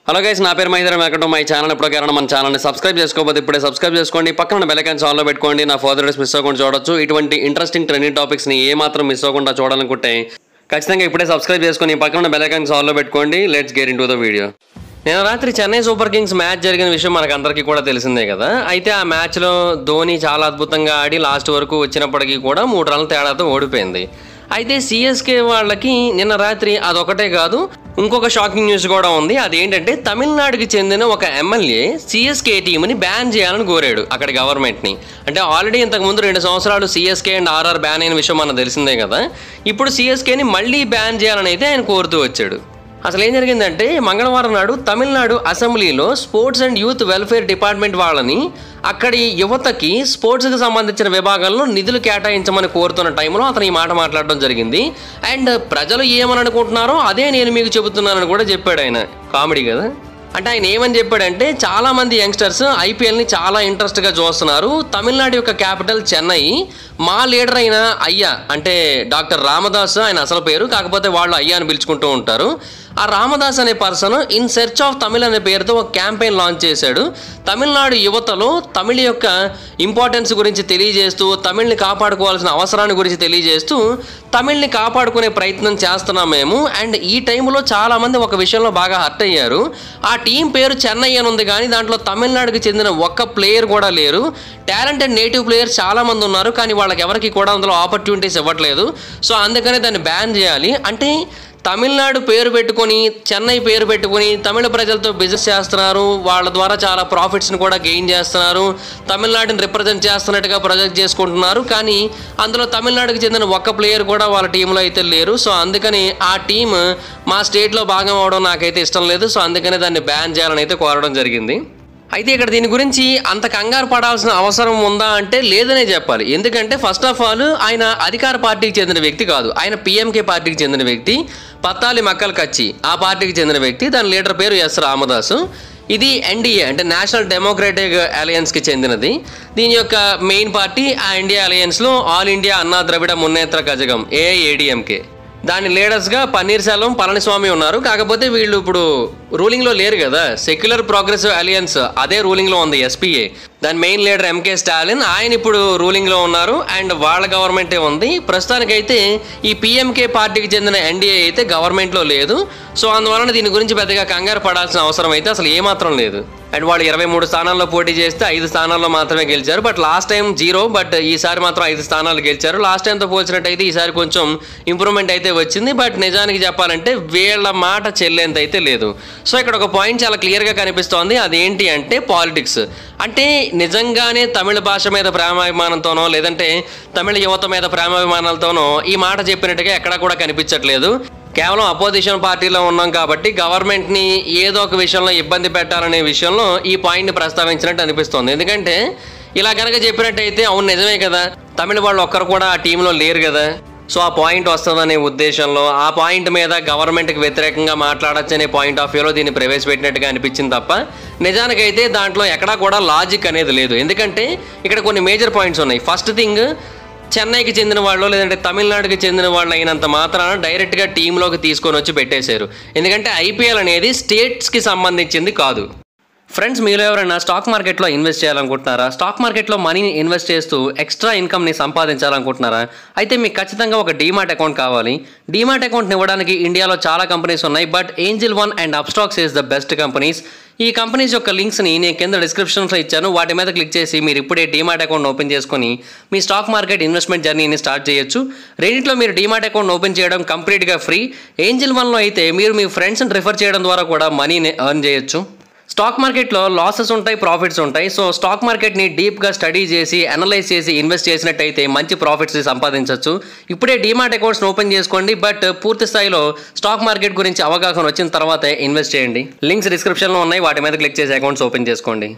hello guys నా పేరు Mahindra Venkatam my channel ఎప్పుడో కారణం మన ఛానల్ని సబ్స్క్రైబ్ చేసుకోకపోతే ఇప్పుడే సబ్స్క్రైబ్ చేసుకోండి పక్కన బెల్ ఐకాన్ ఆన్లో పెట్టుకోండి నా ఫర్దర్ డేస్ మిస్ అవ్వకుండా చూడొచ్చు ఇటువంటి ఇంట్రెస్టింగ్ ట్రెండింగ్ టాపిక్స్ని ఏ మాత్రం మిస్ అవ్వకుండా చూడాలనుకుంటే ఖచ్చితంగా ఇప్పుడే సబ్స్క్రైబ్ చేసుకొని పక్కన బెల్ ఐకాన్ ఆన్లో పెట్టుకోండి let's get into the video నేను రాత్రి చెన్నై సూపర్ కింగ్స్ మ్యాచ్ జరిగిన విషయం మనకు అందరికీ కూడా తెలిసిందే కదా అయితే ఆ మ్యాచ్లో ధోని చాలా అద్భుతంగా ఆడి లాస్ట్ వరకు వచ్చినప్పటికీ కూడా మూడు రన్ల తేడాతో ఓడిపోయింది అయితే సిఎస్కే వాళ్ళకి నిన్న రాత్రి అదొకటే కాదు ఇంకొక షాకింగ్ న్యూస్ కూడా ఉంది అదేంటంటే తమిళనాడుకి చెందిన ఒక ఎమ్మెల్యే సిఎస్కే టీంని బ్యాన్ చేయాలని కోరాడు అక్కడ గవర్నమెంట్ని అంటే ఆల్రెడీ ఇంతకుముందు రెండు సంవత్సరాలు సిఎస్కే అండ్ ఆర్ఆర్ బ్యాన్ అయిన విషయం మనకు తెలిసిందే కదా ఇప్పుడు సిఎస్కేని మళ్ళీ బ్యాన్ చేయాలని అయితే ఆయన కోరుతూ వచ్చాడు అసలు ఏం జరిగిందంటే మంగళవారం నాడు తమిళనాడు అసెంబ్లీలో sports and youth welfare department వాళ్ళని అక్కడి యువతకి స్పోర్ట్స్కి సంబంధించిన విభాగంలో నిధులు కేటాయించమని కోరుతున్న టైంలో అతను ఈ మాట మాట్లాడడం జరిగింది అండ్ ప్రజలు ఏమని అనుకుంటున్నారో అదే నేను మీకు చెబుతున్నానని కూడా చెప్పాడు ఆయన కామెడీ కదా అంటే ఆయన ఏమని చెప్పాడంటే చాలా మంది యంగ్స్టర్స్ ఐపీఎల్ని చాలా ఇంట్రెస్ట్గా చూస్తున్నారు తమిళనాడు యొక్క క్యాపిటల్ చెన్నై మా లీడర్ అయిన అయ్యా అంటే డాక్టర్ రామదాస్ ఆయన అసలు పేరు కాకపోతే వాళ్ళు అయ్యా అని పిలుచుకుంటూ ఉంటారు ఆ రామదాస్ అనే person in search of Tamil అనే పేరుతో ఒక క్యాంపెయిన్ లాంచ్ చేశాడు తమిళనాడు యువతలో తమిళ యొక్క ఇంపార్టెన్స్ గురించి తెలియజేస్తూ తమిళ్ని కాపాడుకోవాల్సిన అవసరాన్ని గురించి తెలియజేస్తూ తమిళ్ని కాపాడుకునే ప్రయత్నం చేస్తున్నాం మేము అండ్ ఈ టైంలో చాలామంది ఒక విషయంలో బాగా హర్ట్ అయ్యారు ఆ టీం పేరు చెన్నై అని ఉంది కానీ దాంట్లో తమిళనాడుకి చెందిన ఒక్క ప్లేయర్ కూడా లేరు టాలెంటెడ్ నేటివ్ ప్లేయర్స్ చాలామంది ఉన్నారు కానీ వాళ్ళకి ఎవరికి కూడా అందులో ఆపర్చునిటీస్ ఇవ్వట్లేదు సో అందుకనే దాన్ని బ్యాన్ చేయాలి అంటే తమిళనాడు పేరు పెట్టుకొని చెన్నై పేరు పెట్టుకొని తమిళ ప్రజలతో బిజినెస్ చేస్తున్నారు వాళ్ళ ద్వారా చాలా ప్రాఫిట్స్ని కూడా గెయిన్ చేస్తున్నారు తమిళనాడుని రిప్రజెంట్ చేస్తున్నట్టుగా ప్రొజెక్ట్ చేసుకుంటున్నారు కానీ అందులో తమిళనాడుకి చెందిన ఒక్క ప్లేయర్ కూడా వాళ్ళ టీంలో అయితే లేరు సో అందుకని ఆ టీం మా స్టేట్లో భాగం అవడం నాకైతే ఇష్టం లేదు సో అందుకనే దాన్ని బ్యాన్ చేయాలని అయితే కోరడం జరిగింది అయితే ఇక్కడ దీని గురించి అంత కంగారు పడాల్సిన అవసరం ఉందా అంటే లేదనే చెప్పాలి ఎందుకంటే ఫస్ట్ ఆఫ్ ఆల్ ఆయన అధికార పార్టీకి చెందిన వ్యక్తి కాదు ఆయన పిఎంకే పార్టీకి చెందిన వ్యక్తి పత్తాలి మక్కల్ కచ్చి ఆ పార్టీకి చెందిన వ్యక్తి దాని లీడర్ పేరు ఎస్ రామదాసు ఇది ఎన్డీఏ అంటే నేషనల్ డెమోక్రటిక్ అలయన్స్కి చెందినది దీని యొక్క మెయిన్ పార్టీ ఆ ఇండియా అలయన్స్లో all India Anna Dravida మున్నేత్ర Kazhagam AIADMK దాని లీడర్స్గా పన్నీర్ సెల్వం పళనిస్వామి ఉన్నారు కాకపోతే వీళ్ళు ఇప్పుడు రూలింగ్లో లేరు కదా సెక్యులర్ ప్రోగ్రెసివ్ అలియన్స్ అదే రూలింగ్లో ఉంది ఎస్పీఏ దాని మెయిన్ లీడర్ ఎంకే స్టాలిన్ ఆయన ఇప్పుడు రూలింగ్లో ఉన్నారు అండ్ వాళ్ళ గవర్నమెంటే ఉంది ప్రస్తుతానికైతే ఈ పిఎంకే పార్టీకి చెందిన ఎన్డీఏ అయితే గవర్నమెంట్లో లేదు సో అందువలన దీని గురించి పెద్దగా కంగారు పడాల్సిన అవసరం అయితే అసలు ఏమాత్రం లేదు అండ్ వాళ్ళు ఇరవై మూడు స్థానాల్లో పోటీ చేస్తే ఐదు స్థానాల్లో మాత్రమే గెలిచారు but last time zero but ఈసారి మాత్రం ఐదు స్థానాలు గెలిచారు లాస్ట్ టైంతో పోల్చినట్టయితే ఈసారి కొంచెం ఇంప్రూవ్మెంట్ అయితే వచ్చింది బట్ నిజానికి చెప్పాలంటే వీళ్ళ మాట చెల్లేంత అయితే లేదు సో ఇక్కడ ఒక పాయింట్ చాలా క్లియర్గా కనిపిస్తోంది అదేంటి అంటే పాలిటిక్స్ అంటే నిజంగానే తమిళ భాష మీద ప్రేమాభిమానంతోనో లేదంటే తమిళ యువత మీద ప్రేమాభిమానాలతోనో ఈ మాట చెప్పినట్టుగా ఎక్కడా కూడా కనిపించట్లేదు కేవలం అపోజిషన్ పార్టీలో ఉన్నాం కాబట్టి గవర్నమెంట్ని ఏదో ఒక విషయంలో ఇబ్బంది పెట్టాలనే విషయంలో ఈ పాయింట్ని ప్రస్తావించినట్టు అనిపిస్తుంది ఎందుకంటే ఇలా కనుక చెప్పినట్టయితే అవును నిజమే కదా తమిళ వాళ్ళు ఒక్కరు కూడా ఆ టీంలో లేరు కదా సో ఆ పాయింట్ వస్తుందనే ఉద్దేశంలో ఆ పాయింట్ మీద గవర్నమెంట్కి వ్యతిరేకంగా మాట్లాడొచ్చు అనే పాయింట్ ఆఫ్ వ్యూలో దీన్ని ప్రవేశపెట్టినట్టుగా అనిపించింది తప్ప నిజానికైతే దాంట్లో ఎక్కడా కూడా లాజిక్ అనేది లేదు ఎందుకంటే ఇక్కడ కొన్ని మేజర్ పాయింట్స్ ఉన్నాయి ఫస్ట్ థింగ్ చెన్నైకి చెందిన వాళ్ళు లేదంటే తమిళనాడుకి చెందిన వాళ్ళు అయినంత మాత్రాన డైరెక్ట్గా టీంలోకి తీసుకొని వచ్చి పెట్టేశారు ఎందుకంటే ఐపీఎల్ అనేది స్టేట్స్కి సంబంధించింది కాదు ఫ్రెండ్స్ మీలో ఎవరైనా స్టాక్ మార్కెట్లో ఇన్వెస్ట్ చేయాలనుకుంటున్నారా స్టాక్ మార్కెట్లో మనీని ఇన్వెస్ట్ చేస్తూ ఎక్స్ట్రా ఇన్కమ్ని సంపాదించాలనుకుంటున్నారా అయితే మీకు ఖచ్చితంగా ఒక డీమాట్ అకౌంట్ కావాలి డీమాట్ అకౌంట్ని ఇవ్వడానికి ఇండియాలో చాలా కంపెనీస్ ఉన్నాయి but Angel one and Upstox is the best companies ఈ కంపెనీస్ యొక్క లింక్స్ని నేను కింద డిస్క్రిప్షన్స్లో ఇచ్చాను వాటి మీద క్లిక్ చేసి మీరు ఇప్పుడే డీమాట్ అకౌంట్ ఓపెన్ చేసుకొని మీ స్టాక్ మార్కెట్ ఇన్వెస్ట్మెంట్ జర్నీని స్టార్ట్ చేయొచ్చు రెండింటిలో మీరు డీమాట్ అకౌంట్ ఓపెన్ చేయడం కంప్లీట్గా ఫ్రీ ఏంజిల్ వన్లో అయితే మీరు మీ ఫ్రెండ్స్ని రిఫర్ చేయడం ద్వారా కూడా మనీని ఎర్న్ చేయొచ్చు స్టాక్ మార్కెట్లో లాసెస్ ఉంటాయి ప్రాఫిట్స్ ఉంటాయి సో స్టాక్ మార్కెట్ని డీప్గా స్టడీ చేసి అనలైజ్ చేసి ఇన్వెస్ట్ చేసినట్టయితే మంచి ప్రాఫిట్స్ సంపాదించవచ్చు ఇప్పుడే డీమాట్ అకౌంట్స్ ఓపెన్ చేసుకోండి బట్ పూర్తి స్థాయిలో స్టాక్ మార్కెట్ గురించి అవగాహన వచ్చిన తర్వాతే ఇన్వెస్ట్ చేయండి లింక్స్ డిస్క్రిప్షన్లో ఉన్నాయి వాటి మీద క్లిక్ చేసి అకౌంట్స్ ఓపెన్ చేసుకోండి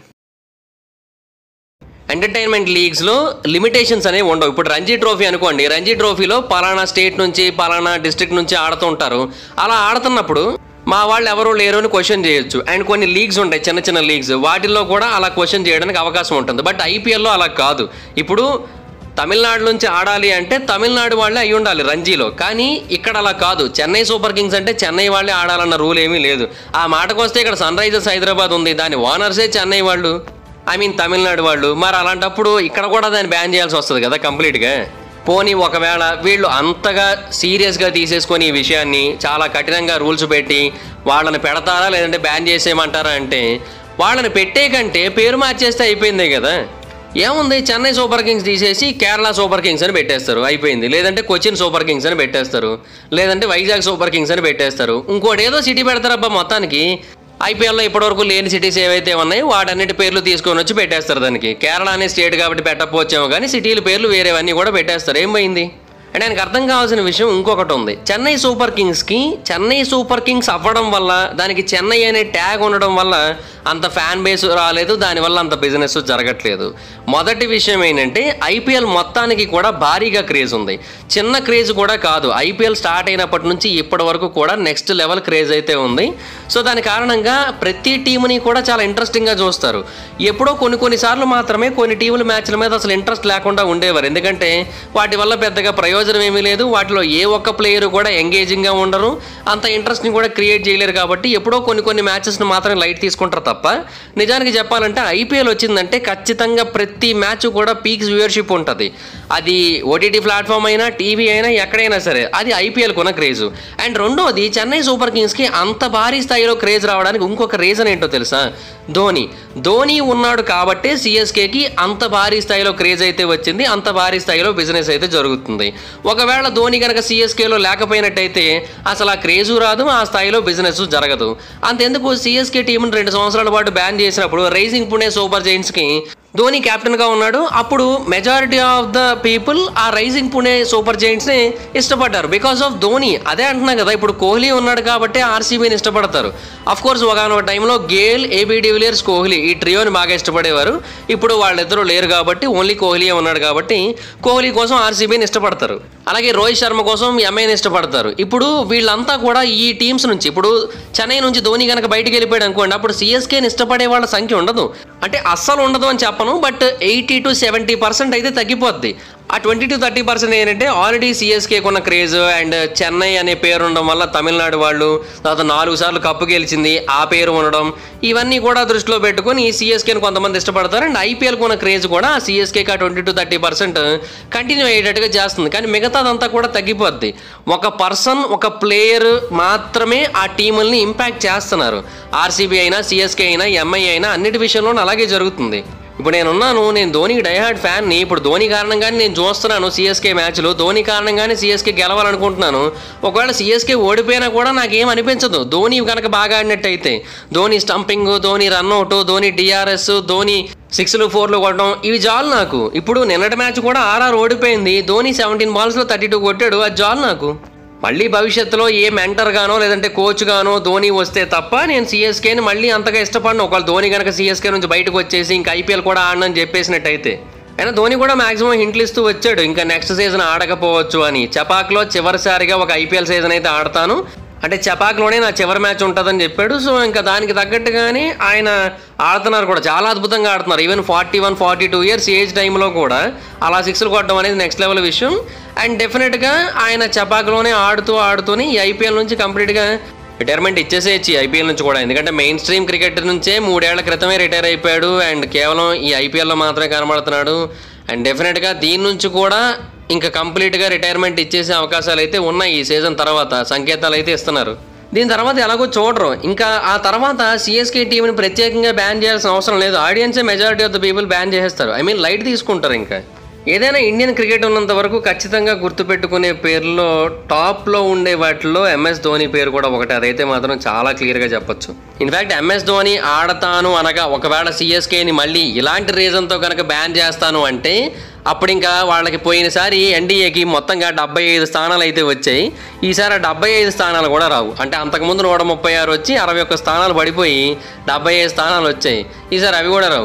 ఎంటర్టైన్మెంట్ లీగ్స్లో లిమిటేషన్స్ అనేవి ఉండవు ఇప్పుడు రంజీ ట్రోఫీ అనుకోండి రంజీ ట్రోఫీలో పలానా స్టేట్ నుంచి పలానా డిస్ట్రిక్ట్ నుంచి ఆడుతూ ఉంటారు అలా ఆడుతున్నప్పుడు మా వాళ్ళు ఎవరు లేరు అని క్వశ్చన్ చేయొచ్చు అండ్ కొన్ని లీగ్స్ ఉంటాయి చిన్న చిన్న లీగ్స్ వాటిల్లో కూడా అలా క్వశ్చన్ చేయడానికి అవకాశం ఉంటుంది బట్ ఐపీఎల్లో అలా కాదు ఇప్పుడు తమిళనాడు నుంచి ఆడాలి అంటే తమిళనాడు వాళ్ళే అయి ఉండాలి రంజీలో కానీ ఇక్కడ అలా కాదు చెన్నై సూపర్ కింగ్స్ అంటే చెన్నై వాళ్ళే ఆడాలన్న రూల్ ఏమీ లేదు ఆ మాటకు వస్తే ఇక్కడ సన్ రైజర్స్ హైదరాబాద్ ఉంది దాని ఓనర్సే చెన్నై వాళ్ళు ఐ మీన్ తమిళనాడు వాళ్ళు మరి అలాంటప్పుడు ఇక్కడ కూడా దాన్ని బ్యాన్ చేయాల్సి వస్తుంది కదా కంప్లీట్గా పోనీ ఒకవేళ వీళ్ళు అంతగా సీరియస్గా తీసేసుకొని ఈ విషయాన్ని చాలా కఠినంగా రూల్స్ పెట్టి వాళ్ళని పెడతారా లేదంటే బ్యాన్ చేసేయమంటారా అంటే వాళ్ళని పెట్టే కంటే పేరు మార్చేస్తే అయిపోయిందే కదా ఏముంది చెన్నై సూపర్ కింగ్స్ తీసేసి కేరళ సూపర్ కింగ్స్ అని పెట్టేస్తారు అయిపోయింది లేదంటే కొచ్చిన్ సూపర్ కింగ్స్ అని పెట్టేస్తారు లేదంటే వైజాగ్ సూపర్ కింగ్స్ అని పెట్టేస్తారు ఇంకోటి ఏదో సిటీ పెడతారబ్బా మొత్తానికి ఐపీఎల్లో ఇప్పటివరకు లేని సిటీస్ ఏవైతే ఉన్నాయో వాటన్నిటి పేర్లు తీసుకొని వచ్చి పెట్టేస్తారు దానికి కేరళ అనే స్టేట్ కాబట్టి పెట్టకపోవచ్చేమో కానీ సిటీల పేర్లు వేరేవన్నీ కూడా పెట్టేస్తారు ఏం పోయింది అండ్ ఆయనకు అర్థం కావాల్సిన విషయం ఇంకొకటి ఉంది చెన్నై సూపర్ కింగ్స్కి చెన్నై సూపర్ కింగ్స్ అవ్వడం వల్ల దానికి చెన్నై అనే ట్యాగ్ ఉండడం వల్ల అంత ఫ్యాన్ బేస్ రాలేదు దానివల్ల అంత బిజినెస్ జరగట్లేదు మొదటి విషయం ఏంటంటే ఐపీఎల్ మొత్తానికి కూడా భారీగా క్రేజ్ ఉంది చిన్న క్రేజ్ కూడా కాదు ఐపీఎల్ స్టార్ట్ అయినప్పటి నుంచి ఇప్పటి వరకు కూడా నెక్స్ట్ లెవెల్ క్రేజ్ అయితే ఉంది సో దాని కారణంగా ప్రతి టీంని కూడా చాలా ఇంట్రెస్టింగ్గా చూస్తారు ఎప్పుడో కొన్ని కొన్నిసార్లు మాత్రమే కొన్ని టీముల మ్యాచ్ల మీద అసలు ఇంట్రెస్ట్ లేకుండా ఉండేవారు ఎందుకంటే వాటి వల్ల పెద్దగా ప్రయోజనం ఏమీ లేదు వాటిలో ఏ ఒక్క ప్లేయర్ కూడా ఎంగేజింగ్గా ఉండరు అంత ఇంట్రెస్ట్ని కూడా క్రియేట్ చేయలేరు కాబట్టి ఎప్పుడో కొన్ని కొన్ని మ్యాచెస్ని మాత్రమే లైట్ తీసుకుంటారు తప్ప నిజానికి చెప్పాలంటే ఐపీఎల్ వచ్చిందంటే ఖచ్చితంగా ప్రతి మ్యాచ్ కూడా పీక్స్ వ్యూవర్షిప్ ఉంటుంది అది ఓటీటీ ప్లాట్ఫామ్ అయినా టీవీ అయినా ఎక్కడైనా సరే అది ఐపీఎల్ కొన్న క్రేజ్ అండ్ రెండోది చెన్నై సూపర్ కింగ్స్కి అంత భారీ స్థాయిలో క్రేజ్ రావడానికి ఇంకొక రీజన్ ఏంటో తెలుసా ధోని ధోని ఉన్నాడు కాబట్టే సిఎస్కేకి అంత భారీ స్థాయిలో క్రేజ్ అయితే వచ్చింది అంత భారీ స్థాయిలో బిజినెస్ అయితే జరుగుతుంది ఒకవేళ ధోని కనుక సిఎస్కేలో లేకపోయినట్టయితే అసలు ఆ క్రేజు రాదు ఆ స్థాయిలో బిజినెస్ జరగదు అంతెందుకు సిఎస్కే టీంని రెండు సంవత్సరాల పాటు బ్యాన్ చేసినప్పుడు రైజింగ్ పుణే సూపర్ జైంట్స్కి ధోని కెప్టెన్గా ఉన్నాడు అప్పుడు మెజారిటీ ఆఫ్ ద పీపుల్ ఆ రైజింగ్ పుణే సూపర్ జైంట్స్ని ఇష్టపడ్డారు బికాస్ ఆఫ్ ధోని అదే అంటున్నా కదా ఇప్పుడు కోహ్లీ ఉన్నాడు కాబట్టి ఆర్సీబీని ఇష్టపడతారు అఫ్ కోర్స్ ఒకనొక టైంలో గేల్ ఏబీ డివిలియర్స్ కోహ్లీ ఈ ట్రియోని బాగా ఇష్టపడేవారు ఇప్పుడు వాళ్ళిద్దరూ లేరు కాబట్టి ఓన్లీ కోహ్లీయే ఉన్నాడు కాబట్టి కోహ్లీ కోసం ఆర్సీబీని ఇష్టపడతారు అలాగే రోహిత్ శర్మ కోసం ఎంఐని ఇష్టపడతారు ఇప్పుడు వీళ్ళంతా కూడా ఈ టీమ్స్ నుంచి ఇప్పుడు చెన్నై నుంచి ధోని కనుక బయటికి వెళ్ళిపోయాడు అనుకోండి అప్పుడు సిఎస్కేని ఇష్టపడే వాళ్ళ సంఖ్య ఉండదు అంటే అస్సలు ఉండదు అని చెప్పను but eighty to seventy percent అయితే తగ్గిపోద్ది ఆ ట్వంటీ టు థర్టీ పర్సెంట్ ఏంటంటే ఆల్రెడీ సిఎస్కేకి ఉన్న క్రేజ్ అండ్ చెన్నై అనే పేరు ఉండడం వల్ల తమిళనాడు వాళ్ళు తర్వాత నాలుగు సార్లు కప్పు గెలిచింది ఆ పేరు ఉండడం ఇవన్నీ కూడా దృష్టిలో పెట్టుకొని ఈ సిఎస్కేని కొంతమంది ఇష్టపడతారు అండ్ ఐపీఎల్కి ఉన్న క్రేజ్ కూడా ఆ సిఎస్కేకి ఆ twenty to thirty percent continue అయ్యేటట్టుగా చేస్తుంది కానీ మిగతాదంతా కూడా తగ్గిపోద్ది ఒక పర్సన్ ఒక ప్లేయర్ మాత్రమే ఆ టీముల్ని ఇంపాక్ట్ చేస్తున్నారు ఆర్సీబీ అయినా సిఎస్కే అయినా ఎంఐ అయినా అన్నిటి విషయంలోనూ అలాగే జరుగుతుంది ఇప్పుడు నేను ఉన్నాను నేను ధోనికి డైహార్డ్ ఫ్యాన్ని ఇప్పుడు ధోని కారణంగానే నేను చూస్తున్నాను సిఎస్కే మ్యాచ్లు ధోని కారణంగానే సిఎస్కే గెలవాలనుకుంటున్నాను ఒకవేళ సిఎస్కే ఓడిపోయినా కూడా నాకేం అనిపించదు ధోని కనుక బాగా ఆడినట్టయితే Dhoni stumping Dhoni run out Dhoni DRS Dhoni సిక్స్లు ఫోర్లు కొట్టడం ఇవి జాలు నాకు ఇప్పుడు నిన్నటి మ్యాచ్ కూడా ఆర్ఆర్ ఓడిపోయింది ధోని సెవెంటీన్ బాల్స్లో థర్టీ టూ కొట్టాడు అది జాలు నాకు మళ్ళీ భవిష్యత్తులో ఏ మెంటర్ గానో లేదంటే కోచ్ గానో ధోని వస్తే తప్ప నేను సిఎస్కేని మళ్ళీ అంతగా ఇష్టపడను ఒకవేళ ధోని కనుక సిఎస్కే నుంచి బయటకు వచ్చేసి ఇంకా ఐపీఎల్ కూడా ఆడనని చెప్పేసినట్టయితే అయినా ధోని కూడా మాక్సిమం హింట్లు ఇస్తూ వచ్చాడు ఇంకా నెక్స్ట్ సీజన్ ఆడకపోవచ్చు అని చపాక్లో చివరిసారిగా ఒక ఐపీఎల్ సీజన్ అయితే ఆడతాను అంటే చపాక్లోనే నా చివరి మ్యాచ్ ఉంటుందని చెప్పాడు సో ఇంకా దానికి తగ్గట్టుగానే ఆయన ఆడుతున్నారు కూడా చాలా అద్భుతంగా ఆడుతున్నారు even forty one forty two years age టైంలో కూడా అలా సిక్స్లు కొట్టడం అనేది నెక్స్ట్ లెవెల్ విషయం అండ్ డెఫినెట్గా ఆయన చపాక్లోనే ఆడుతూ ఆడుతూనే ఈ ఐపీఎల్ నుంచి కంప్లీట్గా రిటైర్మెంట్ ఇచ్చేసేయచ్చు ఐపీఎల్ నుంచి కూడా ఎందుకంటే మెయిన్ స్ట్రీమ్ క్రికెట్ నుంచే మూడేళ్ల క్రితమే రిటైర్ అయిపోయాడు అండ్ కేవలం ఈ ఐపీఎల్లో మాత్రమే కనబడుతున్నాడు అండ్ డెఫినెట్గా దీని నుంచి కూడా ఇంకా కంప్లీట్గా రిటైర్మెంట్ ఇచ్చేసే అవకాశాలు అయితే ఉన్నాయి ఈ సీజన్ తర్వాత సంకేతాలు అయితే ఇస్తున్నారు దీని తర్వాత ఎలాగో చూడరు ఇంకా ఆ తర్వాత సిఎస్కే టీంని ప్రత్యేకంగా బ్యాన్ చేయాల్సిన అవసరం లేదు ఆడియన్సే majority of the people ban చేసేస్తారు ఐ మీన్ లైట్ తీసుకుంటారు ఇంకా ఏదైనా ఇండియన్ క్రికెట్ ఉన్నంత వరకు ఖచ్చితంగా గుర్తుపెట్టుకునే పేర్లో టాప్లో ఉండే వాటిలో ఎంఎస్ ధోని పేరు కూడా ఒకటి అదైతే మాత్రం చాలా క్లియర్గా చెప్పొచ్చు ఇన్ఫ్యాక్ట్ ఎంఎస్ ధోని ఆడతాను అనగా ఒకవేళ సిఎస్కేని మళ్ళీ ఇలాంటి రీజన్తో కనుక బ్యాన్ చేస్తాను అంటే అప్పుడు ఇంకా వాళ్ళకి పోయినసారి ఎన్డీఏకి మొత్తంగా డెబ్బై ఐదు స్థానాలు అయితే వచ్చాయి ఈసారి ఆ డెబ్బై ఐదు స్థానాలు కూడా రావు అంటే అంతకుముందు నూట ముప్పై ఆరు వచ్చి అరవై ఒక్క స్థానాలు పడిపోయి డెబ్బై ఐదు స్థానాలు వచ్చాయి ఈసారి అవి కూడా రావు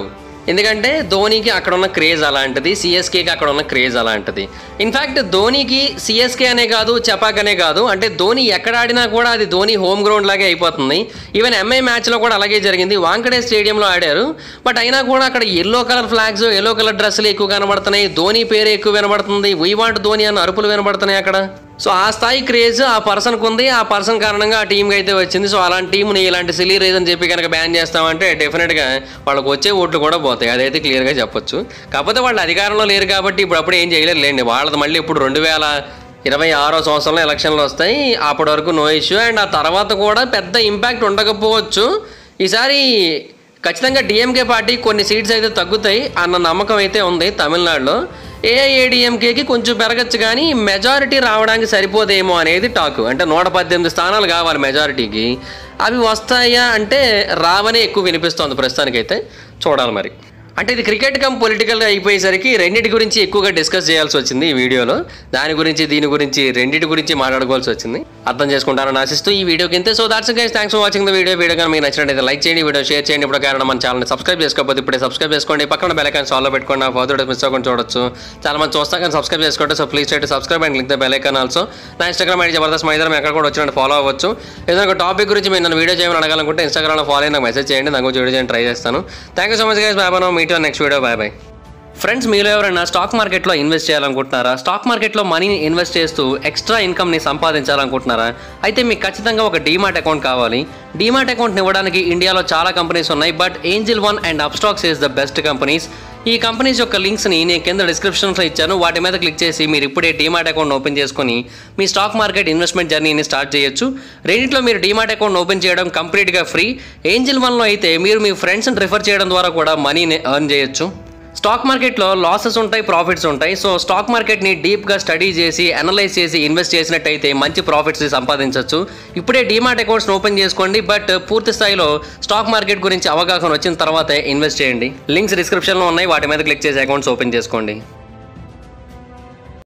ఎందుకంటే ధోనికి అక్కడ ఉన్న క్రేజ్ అలాంటిది సిఎస్కేకి అక్కడ ఉన్న క్రేజ్ అలాంటిది ఇన్ఫ్యాక్ట్ ధోనికి సిఎస్కే అనే కాదు చపాక్ అనే కాదు అంటే ధోని ఎక్కడ ఆడినా కూడా అది ధోని హోమ్ గ్రౌండ్ లాగే అయిపోతుంది ఈవెన్ ఎంఐ మ్యాచ్లో కూడా అలాగే జరిగింది వాంకడే స్టేడియంలో ఆడారు బట్ అయినా కూడా అక్కడ yellow colour flags yellow colour డ్రెస్సులు ఎక్కువ కనబడుతున్నాయి ధోని పేరు ఎక్కువ వినబడుతుంది వీ వాంట్ ధోని అన్న అరుపులు వినబడుతున్నాయి అక్కడ సో ఆ స్థాయి క్రేజ్ ఆ పర్సన్కి ఉంది ఆ పర్సన్ కారణంగా ఆ టీంకి అయితే వచ్చింది సో అలాంటి టీంని ఇలాంటి సిలీ రీజన్ చెప్పి కనుక బ్యాన్ చేస్తామంటే డెఫినెట్గా వాళ్ళకి వచ్చే ఓట్లు కూడా పోతాయి అదైతే క్లియర్గా చెప్పొచ్చు కాకపోతే వాళ్ళు అధికారంలో లేరు కాబట్టి ఇప్పుడు అప్పుడు ఏం చేయలేరు లేండి వాళ్ళది మళ్ళీ ఇప్పుడు రెండు వేల ఇరవై ఆరో సంవత్సరంలో ఎలక్షన్లు వస్తాయి అప్పటి వరకు నో ఇష్యూ అండ్ ఆ తర్వాత కూడా పెద్ద ఇంపాక్ట్ ఉండకపోవచ్చు ఈసారి ఖచ్చితంగా డిఎంకే పార్టీ కొన్ని సీట్స్ అయితే తగ్గుతాయి అన్న నమ్మకం అయితే ఉంది తమిళనాడులో ఏఐఏడిఎంకేకి కొంచెం పెరగచ్చు కానీ మెజారిటీ రావడానికి సరిపోదేమో అనేది టాక్ అంటే నూట పద్దెనిమిది స్థానాలు కావాలి మెజారిటీకి అవి వస్తాయా అంటే రావనే ఎక్కువ వినిపిస్తోంది ప్రస్తుతానికైతే చూడాలి మరి అంటే ఇది క్రికెట్ కమ్ పొలిటికల్గా అయిపోయేసరికి రెండింటి గురించి ఎక్కువగా డిస్కస్ చేయాల్సి వచ్చింది ఈ వీడియోలో దాని గురించి దీని గురించి రెండింటి గురించి మాట్లాడుకోవాల్సి వచ్చింది అర్థం చేసుకుంటారని ఆశిస్తూ ఈ వీడియోకి ఇంతే so that's guys thanks for watching the video video కానీ మీకు నచ్చినట్లయితే లైక్ చేయండి వీడియో షేర్ చేయండి ఇప్పుడు కారణం మన ఛానల్ సబ్స్క్రైబ్ చేసుకోకపోతే ఇప్పుడే సబ్స్క్రైబ్ చేసుకోండి పక్కన బెల్ ఐకాన్ సాల్వ్ పెట్టుకోండి నా ఫర్దర్ మిస్ అవ్వకుండా చూడొచ్చు చాలా మంది చూస్తా కానీ సబ్స్క్రైబ్ చేసుకోండి so please try subscribe and click the bell icon also నా ఇన్స్టాగ్రామ్ ఐడి జబర్దస్త్ మైదరం ఎక్కడ కూడా వచ్చినట్టు ఫాలో అవ్వచ్చు ఏదైనా ఒక టాపిక్ గురించి మీరు నన్ను వీడియో చేయమని అడగాలనుకుంటే ఇన్స్టాగ్రామ్లో ఫాలో అయ్యి నాకు మెసేజ్ చేయండి నాకు వీడియో చేయడానికి ట్రై చేస్తాను thank you so much guys bye bye meet next video bye bye friends మీలో ఎవరైనా స్టాక్ మార్కెట్లో ఇన్వెస్ట్ చేయాలనుకుంటున్నారా స్టాక్ మార్కెట్లో మనీని ఇన్వెస్ట్ చేస్తూ ఎక్స్ట్రా ఇన్కమ్ని సంపాదించాలనుకుంటున్నారా అయితే మీకు ఖచ్చితంగా ఒక డీమాట్ అకౌంట్ కావాలి డీమాట్ అకౌంట్ని ఇవ్వడానికి ఇండియాలో చాలా కంపెనీస్ ఉన్నాయి but Angel one and Upstox is the best companies ఈ కంపెనీస్ యొక్క లింక్స్ని నేను కింద డిస్క్రిప్షన్లో ఇచ్చాను వాటి మీద క్లిక్ చేసి మీరు ఇప్పుడే డీమాట్ అకౌంట్ ఓపెన్ చేసుకొని మీ స్టాక్ మార్కెట్ ఇన్వెస్ట్మెంట్ జర్నీని స్టార్ట్ చేయొచ్చు రెండింటిలో మీరు డీమాట్ అకౌంట్ ఓపెన్ చేయడం కంప్లీట్గా ఫ్రీ ఏంజిల్ వన్లో అయితే మీరు మీ ఫ్రెండ్స్ని రిఫర్ చేయడం ద్వారా కూడా మనీని ఎర్న్ చేయొచ్చు స్టాక్ మార్కెట్లో లాసెస్ ఉంటాయి ప్రాఫిట్స్ ఉంటాయి సో స్టాక్ మార్కెట్ని డీప్గా స్టడీ చేసి అనలైజ్ చేసి ఇన్వెస్ట్ చేసినట్టయితే మంచి ప్రాఫిట్స్ సంపాదించవచ్చు ఇప్పుడే డీమాట్ అకౌంట్స్ ఓపెన్ చేసుకోండి బట్ పూర్తి స్థాయిలో స్టాక్ మార్కెట్ గురించి అవగాహన వచ్చిన తర్వాతే ఇన్వెస్ట్ చేయండి లింక్స్ డిస్క్రిప్షన్లో ఉన్నాయి వాటి మీద క్లిక్ చేసి అకౌంట్స్ ఓపెన్ చేసుకోండి